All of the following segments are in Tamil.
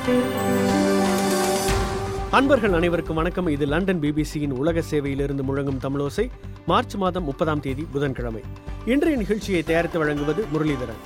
அன்பர்கள் அனைவருக்கும் வணக்கம் இது லண்டன் பிபிசியின் உலக சேவையிலிருந்து முழங்கும் தமிழோசை மார்ச் மாதம் முப்பதாம் தேதி புதன்கிழமை இன்றைய நிகழ்ச்சியை தயாரித்து வழங்குவது முரளிதரன்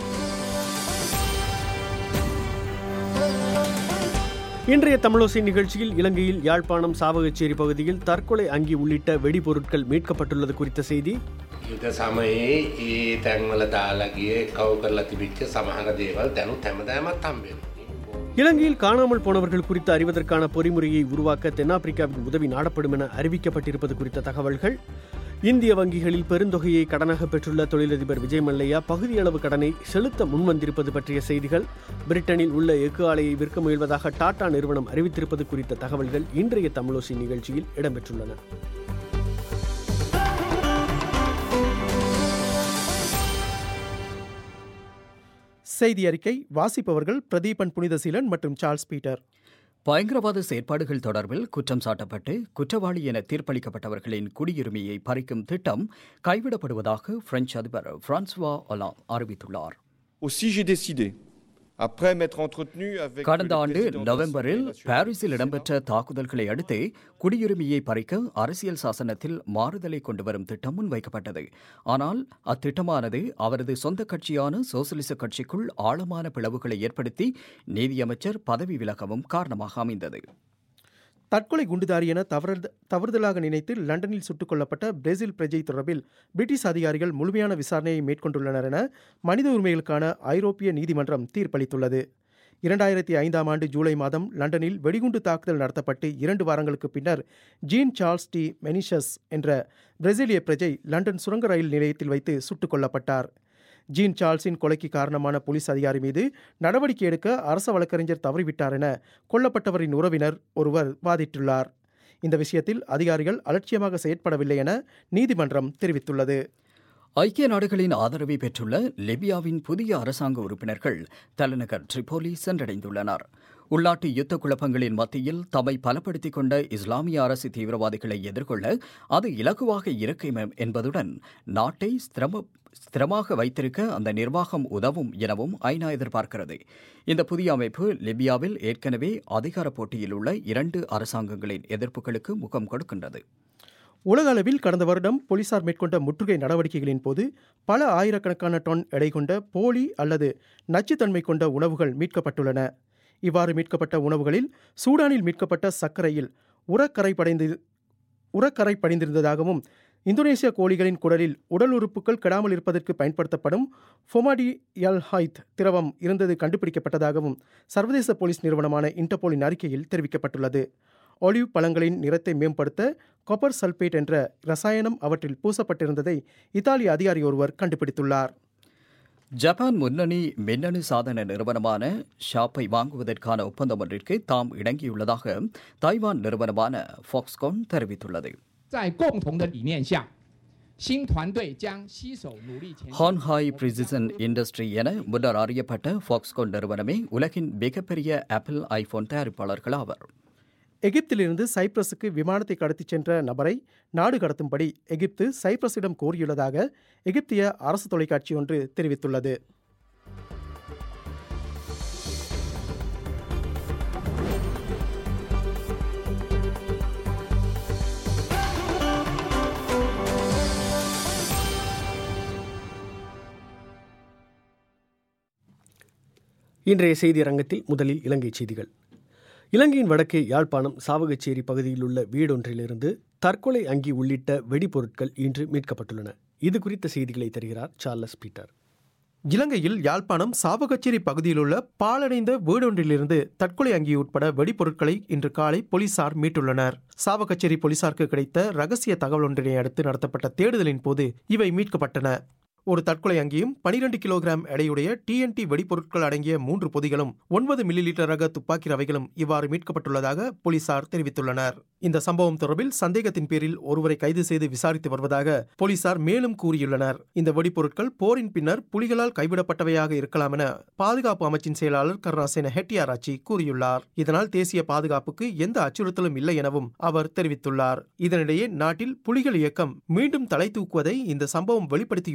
இன்றைய தமிழோசை நிகழ்ச்சியில் இலங்கையில் யாழ்ப்பாணம் சாவகச்சேரி பகுதியில் தற்கொலை அங்கி உள்ளிட்ட வெடிபொருட்கள் மீட்கப்பட்டுள்ளது குறித்த செய்தி යුද සමයේ ඒ තැන්වල දාලගේ කව් කරලා තිබිච්ච සමහර දේවල් දැනුත් හැමදෑමත් හම්බෙන. இலங்கையில் காணாமல் போனவர்கள் குறித்து அறிவதற்கான பொறிமுறையை உருவாக்க தென்னாப்பிரிக்காவின் உதவி நாடப்படும் என அறிவிக்கப்பட்டிருப்பது குறித்த தகவல்கள் இந்திய வங்கிகளில் பெருந்தொகையை கடனாக பெற்றுள்ள தொழிலதிபர் விஜய் மல்லையா பகுதியளவு கடனை செலுத்த முன்வந்திருப்பது பற்றிய செய்திகள் பிரிட்டனில் உள்ள எஃகு ஆலையை விற்க முயல்வதாக டாடா நிறுவனம் அறிவித்திருப்பது குறித்த தகவல்கள் இன்றைய தமிழோசி நிகழ்ச்சியில் இடம்பெற்றுள்ளன செய்தி அறிக்கை வாசிப்பவர்கள் பிரதீபன் புனிதசீலன் மற்றும் சார்ல்ஸ் பீட்டர் பயங்கரவாத செயற்பாடுகள் தொடர்பில் குற்றம் சாட்டப்பட்டு குற்றவாளி என தீர்ப்பளிக்கப்பட்டவர்களின் குடியுரிமையை பறிக்கும் திட்டம் கைவிடப்படுவதாக பிரெஞ்சு அதிபர் பிரான்சுவா ஒலாங் அறிவித்துள்ளார் Aussi, j'ai décidé, après m'être entretenu avec கடந்த le ஆண்டு président de நவம்பரில் l'Assemblée nationale பாரிஸில் du இடம்பெற்ற Sénat, தாக்குதல்களை அடுத்து குடியுரிமையை பறிக்க அரசியல் சாசனத்தில் மாறுதலை கொண்டு வரும் திட்டம் முன்வைக்கப்பட்டது ஆனால் அத்திட்டமானது அவரது சொந்த கட்சியான சோசலிச கட்சிக்குள் ஆழமான பிளவுகளை ஏற்படுத்தி நீதியமைச்சர் பதவி விலகவும் காரணமாக அமைந்தது தற்கொலை குண்டுதாரி என தவறு தவறுதலாக நினைத்து லண்டனில் சுட்டுக் கொல்லப்பட்ட பிரேசில் பிரஜை தொடர்பில் பிரிட்டிஷ் அதிகாரிகள் முழுமையான விசாரணையை மேற்கொண்டுள்ளனர் என மனித உரிமைகளுக்கான ஐரோப்பிய நீதிமன்றம் தீர்ப்பளித்துள்ளது இரண்டாயிரத்தி ஐந்தாம் ஆண்டு ஜூலை மாதம் லண்டனில் வெடிகுண்டு தாக்குதல் நடத்தப்பட்டு இரண்டு வாரங்களுக்கு பின்னர் ஜீன் சார்ல்ஸ் டி மெனிஷஸ் என்ற பிரேசிலிய பிரஜை லண்டன் சுரங்க ரயில் நிலையத்தில் வைத்து சுட்டுக் கொல்லப்பட்டார் ஜீன் சார்ல்ஸின் கொலைக்கு காரணமான போலீஸ் அதிகாரி மீது நடவடிக்கை எடுக்க அரச வழக்கறிஞர் தவறிவிட்டார் என கொல்லப்பட்டவரின் உறவினர் ஒருவர் வாதிட்டுள்ளார் இந்த விஷயத்தில் அதிகாரிகள் அலட்சியமாக செயற்படவில்லை என நீதிமன்றம் தெரிவித்துள்ளது ஐக்கிய நாடுகளின் ஆதரவை பெற்றுள்ள லிபியாவின் புதிய அரசாங்க உறுப்பினர்கள் தலைநகர் ட்ரிபோலி சென்றடைந்துள்ளனர் உள்நாட்டு யுத்த குழப்பங்களின் மத்தியில் தம்மை பலப்படுத்திக் கொண்ட இஸ்லாமிய அரசு தீவிரவாதிகளை எதிர்கொள்ள அது இலகுவாக இருக்கும் என்பதுடன் நாட்டை ஸ்திரம ஸ்திரமாக வைத்திருக்க அந்த நிர்வாகம் உதவும் எனவும் ஐநா எதிர்பார்க்கிறது இந்த புதிய அமைப்பு லிபியாவில் ஏற்கனவே அதிகார போட்டியில் உள்ள இரண்டு அரசாங்கங்களின் எதிர்ப்புகளுக்கு முகம் கொடுக்கின்றது உலக அளவில் கடந்த வருடம் போலீசார் மேற்கொண்ட முற்றுகை நடவடிக்கைகளின் போது பல ஆயிரக்கணக்கான டன் எடை கொண்ட போலி அல்லது நச்சுத்தன்மை கொண்ட உணவுகள் மீட்கப்பட்டுள்ளன இவ்வாறு மீட்கப்பட்ட உணவுகளில் சூடானில் மீட்கப்பட்ட சர்க்கரையில் உரக்கரை படைந்து உரக்கரை படிந்திருந்ததாகவும் இந்தோனேசிய கோழிகளின் குடலில் உடல் உறுப்புகள் கெடாமல் இருப்பதற்கு பயன்படுத்தப்படும் ஃபொமாடி ஹைத் திரவம் இருந்தது கண்டுபிடிக்கப்பட்டதாகவும் சர்வதேச போலீஸ் நிறுவனமான இன்டர்போலின் அறிக்கையில் தெரிவிக்கப்பட்டுள்ளது ஒலிவ் பழங்களின் நிறத்தை மேம்படுத்த கொப்பர் சல்பேட் என்ற ரசாயனம் அவற்றில் பூசப்பட்டிருந்ததை இத்தாலிய அதிகாரி ஒருவர் கண்டுபிடித்துள்ளார் ஜப்பான் முன்னணி மின்னணு சாதன நிறுவனமான ஷாப்பை வாங்குவதற்கான ஒப்பந்தம் ஒன்றிற்கு தாம் இணங்கியுள்ளதாக தாய்வான் நிறுவனமான ஃபாக்ஸ்கான் தெரிவித்துள்ளது 在共同的理念下，新团队将携手努力前进。 ஹான்ஹாய் பிரிசிசன் இண்டஸ்ட்ரி என முன்னர் அறியப்பட்ட ஃபாக்ஸ்கான் நிறுவனமே உலகின் மிகப்பெரிய ஆப்பிள் ஐபோன் தயாரிப்பாளர்கள் ஆவர் எகிப்திலிருந்து சைப்ரஸுக்கு விமானத்தை கடத்திச் சென்ற நபரை நாடு கடத்தும்படி எகிப்து சைப்ரஸிடம் கோரியுள்ளதாக எகிப்திய அரசு தொலைக்காட்சி ஒன்று தெரிவித்துள்ளது இன்றைய செய்தி அரங்கத்தில் முதலில் இலங்கை செய்திகள் இலங்கையின் வடக்கே யாழ்ப்பாணம் சாவகச்சேரி பகுதியில் உள்ள வீடொன்றிலிருந்து தற்கொலை அங்கி உள்ளிட்ட வெடிபொருட்கள் இன்று மீட்கப்பட்டுள்ளன இது குறித்த செய்திகளை தருகிறார் சார்லஸ் பீட்டர் இலங்கையில் யாழ்ப்பாணம் சாவகச்சேரி பகுதியிலுள்ள பாழடைந்த வீடொன்றிலிருந்து தற்கொலை அங்கி உட்பட வெடிபொருட்களை இன்று காலை போலீசார் மீட்டுள்ளனர் சாவகச்சேரி போலீசாருக்கு கிடைத்த ரகசிய தகவல் ஒன்றினை அடுத்து நடத்தப்பட்ட தேடுதலின் போது இவை மீட்கப்பட்டன ஒரு தற்கொலை அங்கியும் 12 கிலோகிராம் எடையுடைய டிஎன்டி வெடிபொருட்கள் அடங்கிய மூன்று பொதிகளும் ஒன்பது மில்லி லிட்டர் ரக துப்பாக்கி ரவைகளும் இவ்வாறு மீட்கப்பட்டுள்ளதாக போலீசார் தெரிவித்துள்ளனர் இந்த சம்பவம் தொடர்பில் சந்தேகத்தின் பேரில் ஒருவரை கைது செய்து விசாரித்து வருவதாக போலீசார் மேலும் கூறியுள்ளனர் இந்த வெடிபொருட்கள் போரின் பின்னர் புலிகளால் கைவிடப்பட்டவையாக இருக்கலாம் என பாதுகாப்பு அமைச்சின் செயலாளர் கருணாசேன ஹெட்டியாராச்சி கூறியுள்ளார் இதனால் தேசிய பாதுகாப்புக்கு எந்த அச்சுறுத்தலும் இல்லை எனவும் அவர் தெரிவித்துள்ளார் இதனிடையே நாட்டில் புலிகள் இயக்கம் மீண்டும் தலை தூக்குவதை இந்த சம்பவம் வெளிப்படுத்தியுள்ளதாக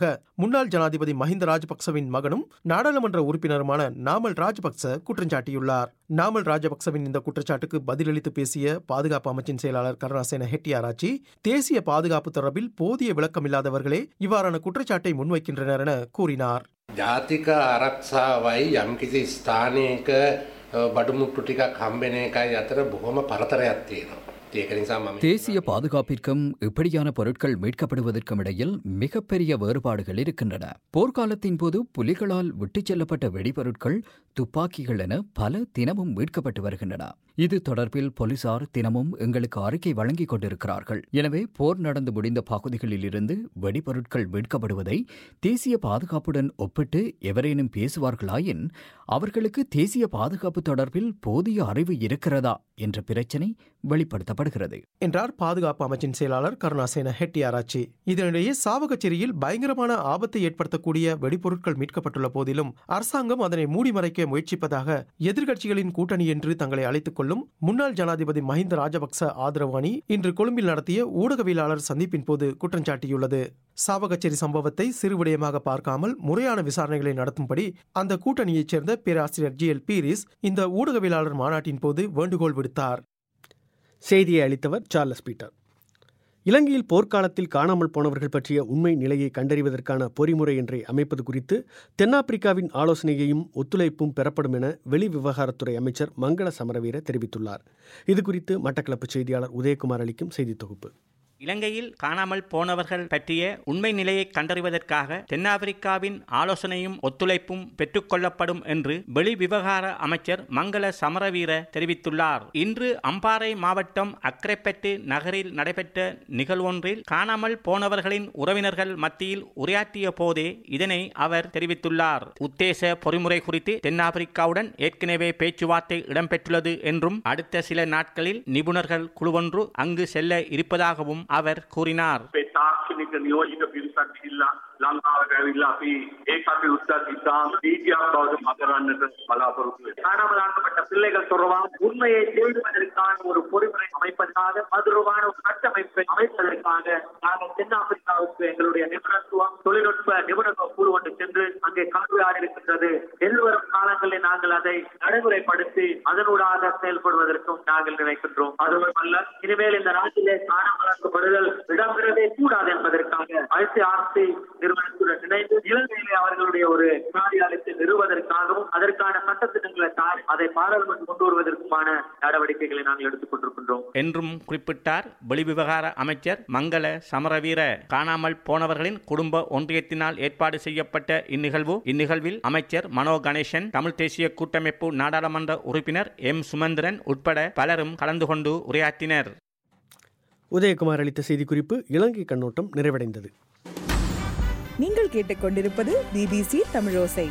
முன்னாள் ஜனாதிபதி மஹிந்த ராஜபக்சவின் மகனும் நாடாளுமன்ற உறுப்பினருமான நாமல் ராஜபக்ச குற்றஞ்சாட்டியுள்ளார் நாமல் ராஜபக்சவின் இந்த குற்றச்சாட்டுக்கு பதிலளித்து பேசிய பாதுகாப்பு அமைச்சின் செயலாளர் கருணாசேன ஹெட்டியாராச்சி தேசிய பாதுகாப்பு தொடர்பில் போதிய விளக்கமில்லாதவர்களே இவ்வாறான குற்றச்சாட்டை முன்வைக்கின்றனர் என கூறினார் ජාතික ආරක්ෂාවයි යම්කිසි ස්ථානයක බඩුමුට්ටු ටිකක් හම්බෙන එකයි අතර බොහොම පරතරයක් තියෙනවා. ඒක නිසා මම தேசிய பாதுகாப்பிற்கும் இப்படியான பொருட்கள் மீட்கப்படுவதற்கும் இடையில் மிகப்பெரிய வேறுபாடுகள் இருக்கின்றன போர்க்காலத்தின் போது புலிகளால் விட்டுச் செல்லப்பட்ட வெடிபொருட்கள் துப்பாக்கிகள் என பல தினமும் மீட்கப்பட்டு வருகின்றன இது தொடர்பில் போலீசார் தினமும் எங்களுக்கு அறிக்கை வழங்கிக் கொண்டிருக்கிறார்கள் எனவே போர் நடந்து முடிந்த பகுதிகளில் இருந்து வெடிபொருட்கள் மீட்கப்படுவதை தேசிய பாதுகாப்புடன் ஒப்பிட்டு எவரேனும் பேசுவார்களாயின் அவர்களுக்கு தேசிய பாதுகாப்பு தொடர்பில் போதிய அறிவு இருக்கிறதா என்ற பிரச்சினை வெளிப்படுத்தப்படுகிறது என்றார் பாதுகாப்பு அமைச்சின் செயலாளர் கருணாசேன ஹெட்டியாராச்சி இதனிடையே சாவகச்சேரியில் பயங்கரமான ஆபத்தை ஏற்படுத்தக்கூடிய வெடிபொருட்கள் மீட்கப்பட்டுள்ள போதிலும் அரசாங்கம் அதனை மூடிமறைக்க முயற்சிப்பதாக எதிர்க்கட்சிகளின் கூட்டணி என்று தங்களை அழைத்துக் கொள்ளும் முன்னாள் ஜனாதிபதி மஹிந்த ராஜபக்ச ஆதரவு அணி இன்று கொழும்பில் நடத்திய ஊடகவியலாளர் சந்திப்பின் போது குற்றஞ்சாட்டியுள்ளது சாவகச்சேரி சம்பவத்தை சிறு விடயமாக பார்க்காமல் முறையான விசாரணைகளை நடத்தும்படி அந்த கூட்டணியைச் சேர்ந்த பேராசிரியர் ஜி எல் பீரிஸ் இந்த ஊடகவியலாளர் மாநாட்டின் போது வேண்டுகோள் விடுத்தார் செய்தியை அளித்தவர் சார்லஸ் பீட்டர் இலங்கையில் போர்க்காலத்தில் காணாமல் போனவர்கள் பற்றிய உண்மை நிலையை கண்டறிவதற்கான பொறிமுறை ஒன்றை அமைப்பது குறித்து தென்னாப்பிரிக்காவின் ஆலோசனையையும் ஒத்துழைப்பும் பெறப்படும் என வெளி விவகாரத்துறை அமைச்சர் மங்கள சமரவீர தெரிவித்துள்ளார் இதுகுறித்து மட்டக்களப்பு செய்தியாளர் உதயகுமார் அளிக்கும் செய்தி தொகுப்பு இலங்கையில் காணாமல் போனவர்கள் பற்றிய உண்மை நிலையை கண்டறிவதற்காக தென்னாப்பிரிக்காவின் ஆலோசனையும் ஒத்துழைப்பும் பெற்றுக்கொள்ளப்படும் என்று வெளி விவகார அமைச்சர் மங்கள சமரவீர தெரிவித்துள்ளார் இன்று அம்பாறை மாவட்டம் அக்கரைப்பட்டு நகரில் நடைபெற்ற நிகழ்வொன்றில் காணாமல் போனவர்களின் உறவினர்கள் மத்தியில் உரையாற்றிய போதே இதனை அவர் தெரிவித்துள்ளார் உத்தேச பொறிமுறை குறித்து தென்னாப்பிரிக்காவுடன் ஏற்கனவே பேச்சுவார்த்தை இடம்பெற்றுள்ளது என்றும் அடுத்த சில நாட்களில் நிபுணர்கள் குழுவொன்று அங்கு செல்ல இருப்பதாகவும் அவர் கூறினார் අපේ තාක්ෂණික නියෝජිත පිරිසක් ගිහිල්ලා ලංකාවට ඇවිල්ලා අපි ඒ කටයුත්තත් ඉතාම දීතියක් බවට මකරන්නට බලාපොරොත්තු වෙනවා. காணாமல் ஆக்கப்பட்ட பிள்ளைகள் தொடர்பாக உண்மையை தேடுவதற்கான ஒரு பொறிமுறை அமைப்பதற்காக அது தொடர்பான ஒரு கட்டமைப்பை அமைப்பதற்காக நாங்கள் தென்னாப்பிரிக்காவுக்கு எங்களுடைய நிபுணத்துவம் தொழில்நுட்ப நிபுணத்துவ குழு ஒன்று சென்று அங்கே கலந்துரையாடி இருக்கின்றது எதிர்வரும் காலங்களில் நாங்கள் அதை நடைமுறைப்படுத்தி அதனூடாக செயல்படுவதற்கும் நாங்கள் நினைக்கின்றோம் அதுமல்ல இனிமேல் இந்த நாட்டிலே காணாமல் ஆக்கப்படுதல் இடம்பெறவே கூடாது என்பதற்காக ஐசிஆர்சி நிறுவனத்துடன் இணைந்து இலங்கையிலே அவர்களுடைய ஒரு காரியாலயத்தை நிறுவதற்காகவும் அதற்கான சட்டத்திட்டங்களை தாரி அதை பாராளுமன்றம் கொண்டு வருவதற்குமான நடவடிக்கைகளை நாங்கள் எடுத்துக் கொண்டிருக்கின்றோம் என்றும் குறிப்பிட்டார் வெளிவிவகார அமைச்சர் மங்கள சமரவீர காணாமல் போனவர்களின் குடும்ப ஒன்றியத்தினால் ஏற்பாடு செய்யப்பட்ட இந்நிகழ்வு இந்நிகழ்வில் அமைச்சர் மனோ கணேசன் தமிழ் தேசிய கூட்டமைப்பு நாடாளுமன்ற உறுப்பினர் எம் சுமந்திரன் உட்பட பலரும் கலந்து கொண்டு உரையாற்றினர் உதயகுமார் அளித்த செய்திக்குறிப்பு இலங்கை கண்ணோட்டம் நிறைவடைந்தது நீங்கள் கேட்டுக்கொண்டிருப்பது பிபிசி தமிழோசை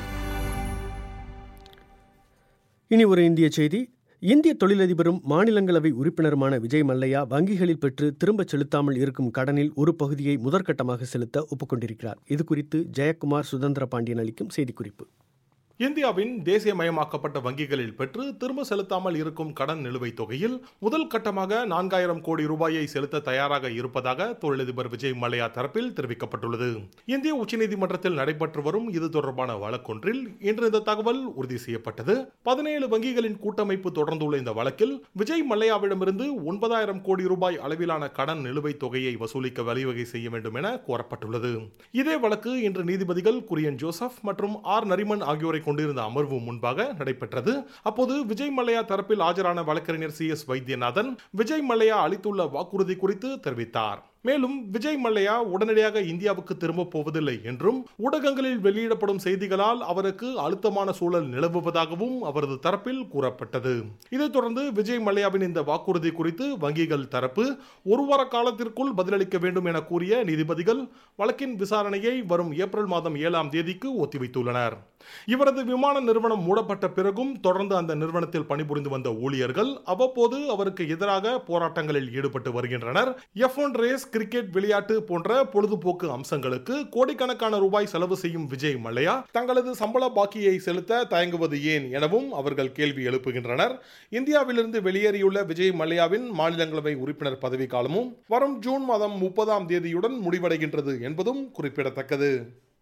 இனி ஒரு இந்திய செய்தி இந்திய தொழிலதிபரும் மாநிலங்களவை உறுப்பினருமான விஜய் மல்லையா வங்கிகளில் பெற்று திரும்பச் செலுத்தாமல் இருக்கும் கடனில் ஒரு பகுதியை முதற்கட்டமாக செலுத்த ஒப்புக்கொண்டிருக்கிறார் இது குறித்து ஜெயக்குமார் சுதந்திர பாண்டியன் அளிக்கும் செய்திக்குறிப்பு இந்தியாவின் தேசியமயமாக்கப்பட்ட வங்கிகளில் பெற்று திரும்ப செலுத்தாமல் இருக்கும் கடன் நிலுவைத் தொகையில் முதல் கட்டமாக நான்காயிரம் கோடி ரூபாயை செலுத்த தயாராக இருப்பதாக தொழிலதிபர் விஜய் மல்லையா தரப்பில் தெரிவிக்கப்பட்டுள்ளது இந்திய உச்சநீதிமன்றத்தில் நடைபெற்று வரும் இது தொடர்பான வழக்கொன்றில் இன்று இந்த தகவல் உறுதி செய்யப்பட்டது பதினேழு வங்கிகளின் கூட்டமைப்பு தொடர்ந்துள்ள இந்த வழக்கில் விஜய் மல்லையாவிடமிருந்து ஒன்பதாயிரம் கோடி ரூபாய் அளவிலான கடன் நிலுவைத் தொகையை வசூலிக்க வழிவகை செய்ய வேண்டும் என கோரப்பட்டுள்ளது இதே வழக்கு இன்று நீதிபதிகள் குரியன் ஜோசப் மற்றும் ஆர் நரிமன் ஆகியோரை கொண்டிருந்த அமர்வு முன்பாக நடைபெற்றது அப்போது விஜய் மல்லையா தரப்பில் ஆஜரான வழக்கறிஞர் சி எஸ் வைத்தியநாதன் விஜய் மல்லையா அளித்துள்ள வாக்குறுதி குறித்து தெரிவித்தார் மேலும் விஜய் மல்லையா உடனடியாக இந்தியாவுக்கு திரும்பப் போவதில்லை என்றும் ஊடகங்களில் வெளியிடப்படும் செய்திகளால் அவருக்கு அழுத்தமான சூழல் நிலவுவதாகவும் அவரது தரப்பில் கூறப்பட்டது இதைத் தொடர்ந்து விஜய் மல்லையாவின் இந்த வாக்குறுதி குறித்து வங்கிகள் தரப்பு ஒரு வார காலத்திற்குள் பதிலளிக்க வேண்டும் என கூறிய நீதிபதிகள் வழக்கின் விசாரணையை வரும் ஏப்ரல் மாதம் ஏழாம் தேதிக்கு ஒத்திவைத்துள்ளனர் இவரது விமான நிறுவனம் மூடப்பட்ட பிறகும் தொடர்ந்து அந்த நிறுவனத்தில் பணிபுரிந்து வந்த ஊழியர்கள் அவ்வப்போது அவருக்கு எதிராக போராட்டங்களில் ஈடுபட்டு வருகின்றனர் எஃப் ஒன் ரேஸ் கிரிக்கெட் விளையாட்டு போன்ற பொழுதுபோக்கு அம்சங்களுக்கு கோடிக்கணக்கான ரூபாய் செலவு செய்யும் விஜய் மல்லையா தங்களது சம்பள பாக்கியை செலுத்த தயங்குவது ஏன் எனவும் அவர்கள் கேள்வி எழுப்புகின்றனர் இந்தியாவிலிருந்து வெளியேறியுள்ள விஜய் மல்லையாவின் மாநிலங்களவை உறுப்பினர் பதவி காலமும் வரும் ஜூன் மாதம் முப்பதாம் தேதியுடன் முடிவடைகின்றது என்பதும் குறிப்பிடத்தக்கது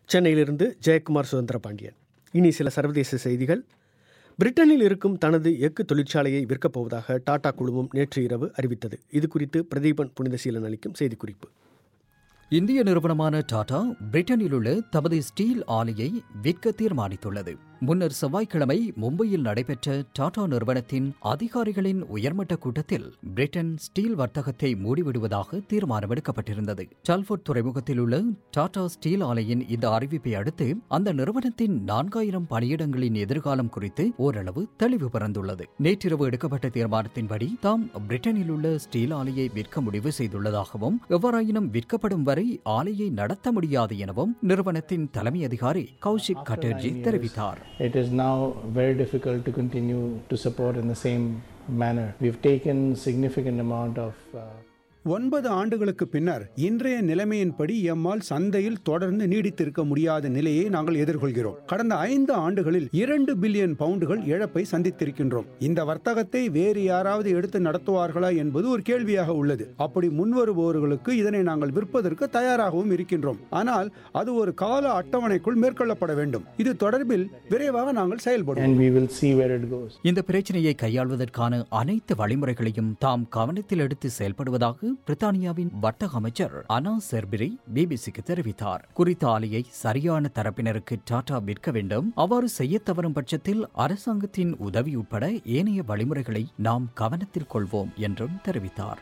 சென்னையிலிருந்து ஜெயக்குமார் சுதந்திர பாண்டியன் இனி சில சர்வதேச செய்திகள் பிரிட்டனில் இருக்கும் தனது எஃகு தொழிற்சாலையை விற்கப் போவதாக டாடா குழுமம் நேற்று இரவு அறிவித்தது இது குறித்து பிரதீபன் புனிதசீலன் அளிக்கும் செய்திக்குறிப்பு இந்திய நிறுவனமான டாடா பிரிட்டனில் உள்ள தமது ஸ்டீல் ஆலையை விற்க தீர்மானித்துள்ளது முன்னர் செவ்வாய்க்கிழமை மும்பையில் நடைபெற்ற டாடா நிறுவனத்தின் அதிகாரிகளின் உயர்மட்ட கூட்டத்தில் பிரிட்டன் ஸ்டீல் வர்த்தகத்தை மூடிவிடுவதாக தீர்மானம் எடுக்கப்பட்டிருந்தது டல்ஃபோர்ட் துறைமுகத்தில் உள்ள டாடா ஸ்டீல் ஆலையின் இந்த அறிவிப்பை அடுத்து அந்த நிறுவனத்தின் நான்காயிரம் பணியிடங்களின் எதிர்காலம் குறித்து ஓரளவு தெளிவு பிறந்துள்ளது நேற்றிரவு எடுக்கப்பட்ட தீர்மானத்தின்படி தாம் பிரிட்டனில் உள்ள ஸ்டீல் ஆலையை விற்க முடிவு செய்துள்ளதாகவும் எவ்வாறாயினும் விற்கப்படும் வரை ஆலையை நடத்த முடியாது எனவும் நிறுவனத்தின் தலைமை அதிகாரி கௌஷிக் கட்டர்ஜி தெரிவித்தார் It is now very difficult to continue to support in the same manner. We've taken significant amount of uh, ஒன்பது ஆண்டுகளுக்கு பின்னர் இன்றைய நிலைமையின்படி எம்மால் சந்தையில் தொடர்ந்து நீடித்திருக்க முடியாத நிலையை நாங்கள் எதிர்கொள்கிறோம் கடந்த ஐந்து ஆண்டுகளில் இரண்டு பில்லியன் பவுண்டுகள் இழப்பை சந்தித்திருக்கின்றோம் இந்த வர்த்தகத்தை வேறு யாராவது எடுத்து நடத்துவார்களா என்பது ஒரு கேள்வியாக உள்ளது அப்படி முன்வருபவர்களுக்கு இதனை நாங்கள் விற்பதற்கு தயாராகவும் இருக்கின்றோம் ஆனால் அது ஒரு கால அட்டவணைக்குள் மேற்கொள்ளப்பட வேண்டும் இது தொடர்பில் விரைவாக நாங்கள் செயல்படுவோம் and we will see where it goes. இந்த பிரச்சனையை கையாள்வதற்கான அனைத்து வழிமுறைகளையும் தாம் கவனத்தில் எடுத்து செயல்படுவதாக பிரித்தானியாவின் வர்த்தக அமைச்சர் அனா செர்பிரி பிபிசிக்கு தெரிவித்தார் குறித்த ஆலையை சரியான தரப்பினருக்கு டாடா விற்க வேண்டும் அவ்வாறு செய்ய தவறும் பட்சத்தில் அரசாங்கத்தின் உதவி உட்பட ஏனைய வழிமுறைகளை நாம் கவனத்தில் கொள்வோம் என்றும் தெரிவித்தார்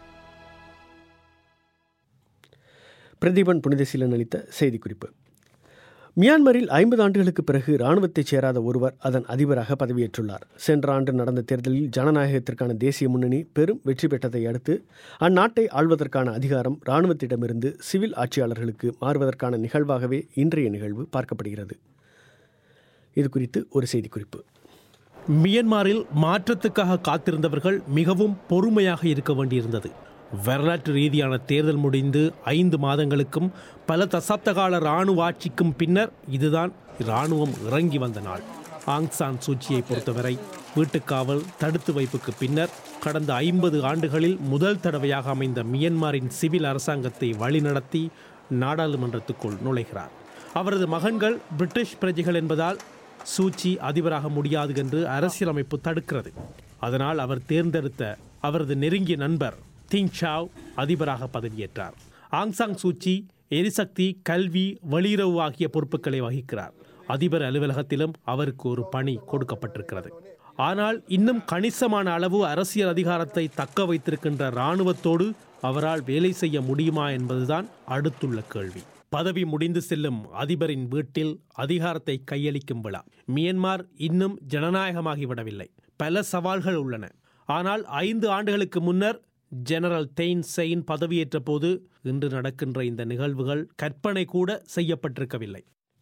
பிரதீபன் புனிதசீலன் அளித்த செய்திக்குறிப்பு மியான்மரில் ஐம்பது ஆண்டுகளுக்கு பிறகு இராணுவத்தைச் சேராத ஒருவர் அதன் அதிபராக பதவியேற்றுள்ளார் சென்ற ஆண்டு நடந்த தேர்தலில் ஜனநாயகத்திற்கான தேசிய முன்னணி பெரும் வெற்றி பெற்றதை அடுத்து அந்நாட்டை ஆள்வதற்கான அதிகாரம் இராணுவத்திடமிருந்து சிவில் ஆட்சியாளர்களுக்கு மாறுவதற்கான நிகழ்வாகவே இன்றைய நிகழ்வு பார்க்கப்படுகிறது இது குறித்து ஒரு செய்திக்குறிப்பு மியன்மாரில் மாற்றத்துக்காக காத்திருந்தவர்கள் மிகவும் பொறுமையாக இருக்க வேண்டியிருந்தது வரலாற்று ரீதியான தேர்தல் முடிந்து ஐந்து மாதங்களுக்கும் பல தசாப்த கால இராணுவ ஆட்சிக்கும் பின்னர் இதுதான் இராணுவம் இறங்கி வந்த நாள் ஆங் சான் சூச்சியை பொறுத்தவரை வீட்டுக்காவல் தடுத்து வைப்புக்கு பின்னர் கடந்த ஐம்பது ஆண்டுகளில் முதல் தடவையாக அமைந்த மியன்மாரின் சிவில் அரசாங்கத்தை வழிநடத்தி நாடாளுமன்றத்துக்குள் நுழைகிறார் அவரது மகன்கள் பிரிட்டிஷ் பிரஜைகள் என்பதால் சூச்சி அதிபராக முடியாது என்று அரசியலமைப்பு தடுக்கிறது அதனால் அவர் தேர்ந்தெடுத்த அவரது நெருங்கிய நண்பர் திங் சாவ் அதிபராக பதவியேற்றார் ஆங்சாங் சூச்சி எரிசக்தி கல்வி வெளியுறவு ஆகிய பொறுப்புகளை வகிக்கிறார் அதிபர் அலுவலகத்திலும் அவருக்கு ஒரு பணி கொடுக்கப்பட்டிருக்கிறது ஆனால் இன்னும் கணிசமான அளவு அரசியல் அதிகாரத்தை தக்க வைத்திருக்கின்ற இராணுவத்தோடு அவரால் வேலை செய்ய முடியுமா என்பதுதான் அடுத்துள்ள கேள்வி பதவி முடிந்து செல்லும் அதிபரின் வீட்டில் அதிகாரத்தை கையளிக்கும் விழா மியன்மார் இன்னும் ஜனநாயகமாகிவிடவில்லை பல சவால்கள் உள்ளன ஆனால் ஐந்து ஆண்டுகளுக்கு முன்னர் ஜெனரல் தெயின் செயின் பதவியேற்ற போது இன்று நடக்கின்ற இந்த நிகழ்வுகள் கற்பனை கூட செய்யப்பட்டிருக்கவில்லை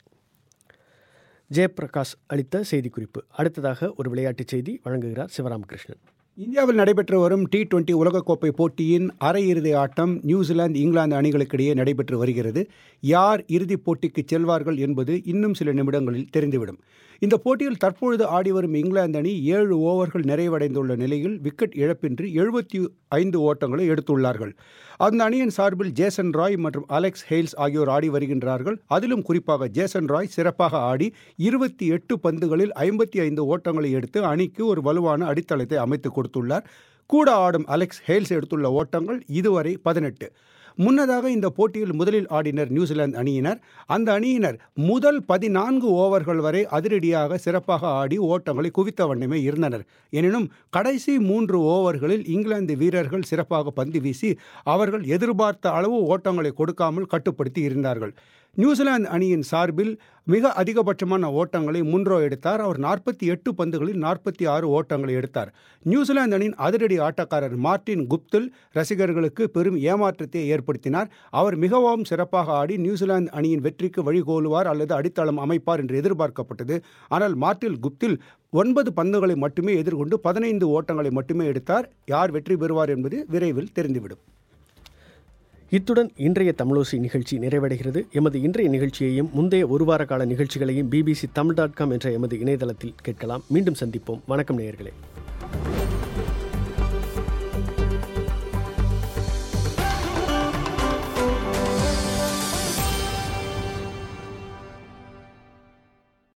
ஜெயபிரகாஷ் அளித்த செய்திக்குறிப்பு அடுத்ததாக ஒரு விளையாட்டுச் செய்தி வழங்குகிறார் சிவராமகிருஷ்ணன் இந்தியாவில் நடைபெற்று வரும் டி டுவெண்டி உலகக்கோப்பை போட்டியின் அரையிறுதி ஆட்டம் நியூசிலாந்து இங்கிலாந்து அணிகளுக்கிடையே நடைபெற்று வருகிறது யார் இறுதிப் போட்டிக்கு செல்வார்கள் என்பது இன்னும் சில நிமிடங்களில் தெரிந்துவிடும் இந்த போட்டியில் தற்பொழுது ஆடிவரும் இங்கிலாந்து அணி ஏழு ஓவர்கள் நிறைவடைந்துள்ள நிலையில் விக்கெட் இழப்பின்றி எழுபத்தி ஐந்து ஓட்டங்களை எடுத்துள்ளார்கள் அந்த அணியின் சார்பில் ஜேசன் ராய் மற்றும் அலெக்ஸ் ஹெய்ல்ஸ் ஆகியோர் ஆடி வருகின்றார்கள் அதிலும் குறிப்பாக ஜேசன் ராய் சிறப்பாக ஆடி இருபத்தி எட்டு பந்துகளில் ஐம்பத்தி ஐந்து ஓட்டங்களை எடுத்து அணிக்கு ஒரு வலுவான அடித்தளத்தை அமைத்து கொடுத்துள்ளார் கூட ஆடும் அலெக்ஸ் ஹெய்ல்ஸ் எடுத்துள்ள ஓட்டங்கள் இதுவரை பதினெட்டு முன்னதாக இந்த போட்டியில் முதலில் ஆடினர் நியூசிலாந்து அணியினர் அந்த அணியினர் முதல் பதினான்கு ஓவர்கள் வரை அதிரடியாக சிறப்பாக ஆடி ஓட்டங்களை குவித்த வண்ணமே இருந்தனர் எனினும் கடைசி மூன்று ஓவர்களில் இங்கிலாந்து வீரர்கள் சிறப்பாக பந்து வீசி அவர்கள் எதிர்பார்த்த அளவு ஓட்டங்களை கொடுக்காமல் கட்டுப்படுத்தி இருந்தார்கள் நியூசிலாந்து அணியின் சார்பில் மிக அதிகபட்சமான ஓட்டங்களை முன்ரோ எடுத்தார் அவர் நாற்பத்தி எட்டு பந்துகளில் நாற்பத்தி ஆறு ஓட்டங்களை எடுத்தார் நியூசிலாந்து அணியின் அதிரடி ஆட்டக்காரர் மார்டின் குப்தில் ரசிகர்களுக்கு பெரும் ஏமாற்றத்தை ஏற்படுத்தினார் அவர் மிகவும் சிறப்பாக ஆடி நியூசிலாந்து அணியின் வெற்றிக்கு வழிகோலுவார் அல்லது அடித்தளம் அமைப்பார் என்று எதிர்பார்க்கப்பட்டது ஆனால் மார்டில் குப்தில் ஒன்பது பந்துகளை மட்டுமே எதிர்கொண்டு பதினைந்து ஓட்டங்களை மட்டுமே எடுத்தார் யார் வெற்றி பெறுவார் என்பது விரைவில் தெரிந்துவிடும் இத்துடன் இன்றைய தமிழோசி நிகழ்ச்சி நிறைவடைகிறது எமது இன்றைய நிகழ்ச்சியையும் முந்தைய ஒரு வார கால நிகழ்ச்சிகளையும் பிபிசி தமிழ் டாட் காம் என்ற எமது இணையதளத்தில் கேட்கலாம் மீண்டும் சந்திப்போம் வணக்கம் நேயர்களே